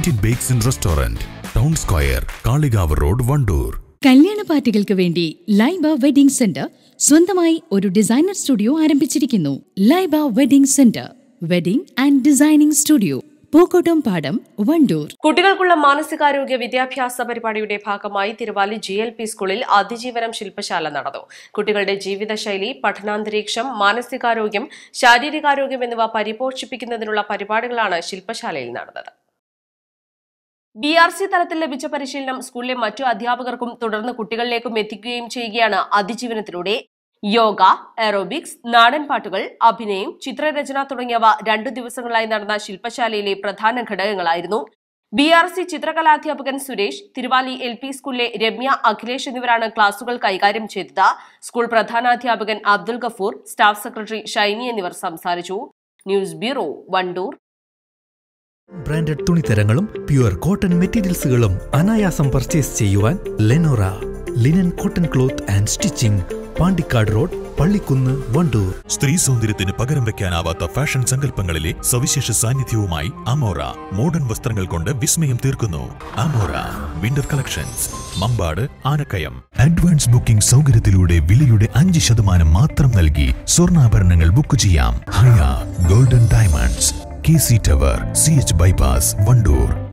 Indian bakes and restaurant town square Kalikavu road Wandoor കല്യാണ പാർട്ടികൾക്ക് വേണ്ടി ലൈബ വെഡിംഗ് സെന്റർ സ്വന്തമായി ഒരു ഡിസൈനർ സ്റ്റുഡിയോ ആരംഭിച്ചിരിക്കുന്നു Laiba wedding centre wedding and designing studio Pookottam Padam Wandoor കുട്ടികൾക്കുള്ള മാനസികാരോഗ്യ വിദ്യാഭ്യാസ പരിപാടിയുടെ ഭാഗമായി തിരുവാലി ജി എൽ പി സ്കൂളിൽ അതിജീവനം ശില്പശാല നടന്നു കുട്ടികളുടെ ജീവിതശൈലി പഠനാന്തരീക്ഷം മാനസികാരോഗ്യം ശാരീരികാരോഗ്യം എന്നിവ പരിപോഷിപ്പിക്കുന്നതിനുള്ള പരിപാടികളാണ് ശില്പശാലയിൽ നടന്നത് ബി ആർ സി തലത്തിൽ ലഭിച്ച പരിശീലനം സ്കൂളിലെ മറ്റു അധ്യാപകർക്കും തുടർന്ന് കുട്ടികളിലേക്കും എത്തിക്കുകയും ചെയ്യുകയാണ് അതിജീവനത്തിലൂടെ യോഗ എറോബിക്സ് നാടൻ പാട്ടുകൾ അഭിനയം ചിത്രരചന തുടങ്ങിയവ രണ്ടു ദിവസങ്ങളായി നടന്ന ശില്പശാലയിലെ പ്രധാന ഘടകങ്ങളായിരുന്നു ബി ആർ സി ചിത്രകലാധ്യാപകൻ സുരേഷ് തിരുവാലി എൽ പി സ്കൂളിലെ രമ്യ അഖിലേഷ് എന്നിവരാണ് ക്ലാസുകൾ കൈകാര്യം ചെയ്തത് സ്കൂൾ പ്രധാനാധ്യാപകൻ അബ്ദുൽ ഗഫൂർ സ്റ്റാഫ് സെക്രട്ടറി ഷൈനി എന്നിവർ സംസാരിച്ചു ന്യൂസ് ബ്യൂറോ വണ്ടൂർ ബ്രാൻഡഡ് തുണിത്തരങ്ങളും പ്യുവർ കോട്ടൺ മെറ്റീരിയൽസുകളും അനായാസം പർച്ചേസ് ചെയ്യുവാൻ Lenora linen cotton cloth and stitching Pandikkad road Pallikkunnu Wandoor സ്ത്രീ സൗന്ദര്യത്തിന് പകരം വെക്കാനാവാത്ത ഫാഷൻ സങ്കല്പങ്ങളിലെ സവിശേഷ സാന്നിധ്യവുമായി അമോറ മോഡേൺ വസ്ത്രങ്ങൾ കൊണ്ട് വിസ്മയം തീർക്കുന്നു Amora winter collections Mambad Anakkayam advance booking സൗകര്യത്തിലൂടെ വിലയുടെ അഞ്ച് ശതമാനം മാത്രം നൽകി സ്വർണ്ണാഭരണങ്ങൾ ബുക്ക് ചെയ്യാം Haya golden diamonds K C tower C H bypass Wandoor